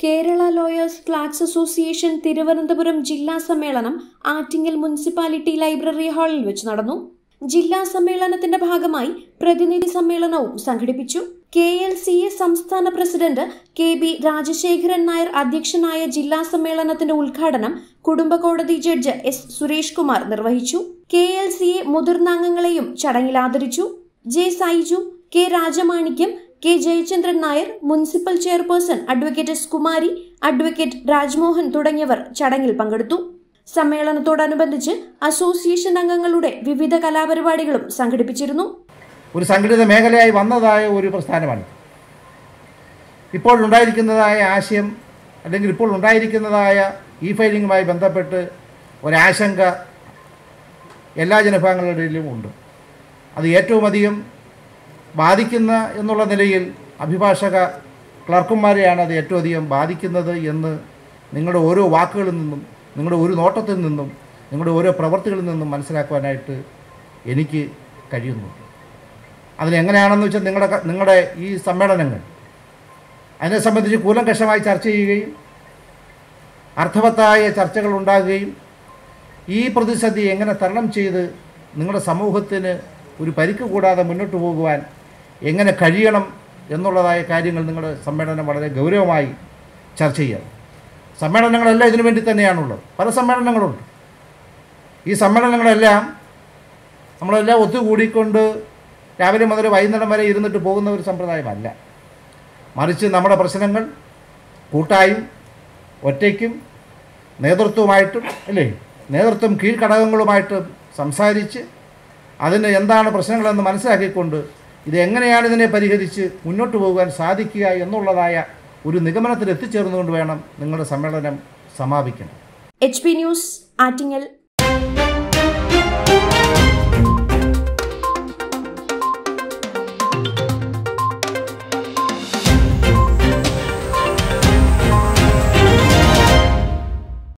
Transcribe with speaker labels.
Speaker 1: Kerala lawyers clerks association Thiruvananthapuram ജില്ലാ സമ്മേളനം Attingal municipality library ഹാളിൽ വെച്ച് നടന്നു ജില്ലാ സമ്മേളനത്തിന്റെ ഭാഗമായി പ്രതിനിധി സമ്മേളനവും സംഘടിപ്പിച്ചു കെ എൽ സി എ സംസ്ഥാന president K B Rajasekharan Nair അധ്യക്ഷനായ ജില്ലാ സമ്മേളനത്തിന്റെ ഉദ്ഘാടനം കുടുംബ കോടതി ജഡ്ജ് എസ് സുരേഷ് കുമാർ നിർവഹിച്ചു കെ എൽ സി എ മുതിർന്ന അംഗങ്ങളെയും ചടങ്ങിൽ ആദരിച്ചു J Saiju K Rajamanikyam K Jayachandran Nair municipal chairperson advocate S Kumari advocate Rajmohan തുടങ്ങിയവർ ചടങ്ങിൽ പങ്കെടുത്തു സമ്മേളനത്തോടനുബന്ധിച്ച് അസോസിയേഷൻ അംഗങ്ങളുടെ വിവിധ കലാപരിപാടികളും സംഘടിപ്പിച്ചിരുന്നു
Speaker 2: ഒരു സംഘടിത മേഖലയായി വന്നതായ ഒരു പ്രസ്ഥാനമാണ് ഇപ്പോൾ ഉണ്ടായിരിക്കുന്നതായ ആശയം അല്ലെങ്കിൽ ഇപ്പോൾ ഉണ്ടായിരിക്കുന്നതായ ഇ ഫയലിങ്ങുമായി ബന്ധപ്പെട്ട് ഒരാശങ്ക എല്ലാ ജനവിഭാഗങ്ങളുടെയിലും ഉണ്ട് അത് ഏറ്റവും അധികം ബാധിക്കുന്ന എന്നുള്ള നിലയിൽ അഭിഭാഷക ക്ലർക്കുമാരെയാണ് അത് ഏറ്റവും അധികം ബാധിക്കുന്നത് എന്ന് നിങ്ങളുടെ ഓരോ വാക്കുകളിൽ നിന്നും നിങ്ങളുടെ ഒരു നോട്ടത്തിൽ നിന്നും നിങ്ങളുടെ ഓരോ പ്രവർത്തികളിൽ നിന്നും മനസ്സിലാക്കുവാനായിട്ട് എനിക്ക് കഴിയുന്നു അതിനെങ്ങനെയാണെന്ന് വെച്ചാൽ നിങ്ങളുടെ ക- നിങ്ങളുടെ ഈ സമ്മേളനങ്ങൾ അതിനെ സംബന്ധിച്ച് കൂലങ്കഷമായി ചർച്ച ചെയ്യുകയും അർത്ഥവത്തായ ചർച്ചകൾ ഉണ്ടാകുകയും ഈ പ്രതിസന്ധി എങ്ങനെ തരണം ചെയ്ത് നിങ്ങളുടെ സമൂഹത്തിന് ഒരു പരിക്ക് കൂടാതെ മുന്നോട്ട് പോകുവാൻ എങ്ങനെ കഴിയണം എന്നുള്ളതായ കാര്യങ്ങൾ നിങ്ങളുടെ സമ്മേളനം വളരെ ഗൗരവമായി ചർച്ച ചെയ്യാം സമ്മേളനങ്ങളെല്ലാം ഇതിനു വേണ്ടി തന്നെയാണുള്ളത് പല സമ്മേളനങ്ങളുണ്ട് ഈ സമ്മേളനങ്ങളെല്ലാം നമ്മളെല്ലാം ഒത്തുകൂടിക്കൊണ്ട് രാവിലെ മുതൽ വൈകുന്നേരം വരെ ഇരുന്നിട്ട് പോകുന്ന ഒരു സമ്പ്രദായമല്ല മറിച്ച് നമ്മുടെ പ്രശ്നങ്ങൾ കൂട്ടായും ഒറ്റയ്ക്കും നേതൃത്വമായിട്ടും അല്ലേ നേതൃത്വം കീഴ്ഘടകങ്ങളുമായിട്ടും സംസാരിച്ച് അതിന് എന്താണ് പ്രശ്നങ്ങളെന്ന് മനസ്സിലാക്കിക്കൊണ്ട് ഇത് എങ്ങനെയാണ് ഇതിനെ പരിഹരിച്ച് മുന്നോട്ട് പോകാൻ സാധിക്കുക എന്നുള്ളതായ ഒരു നിഗമനത്തിൽ എത്തിച്ചേർന്നുകൊണ്ട് വേണം നിങ്ങളുടെ സമ്മേളനം സമാപിക്കണം
Speaker 1: എച്ച് പി ന്യൂസ് ആറ്റിങ്ങൽ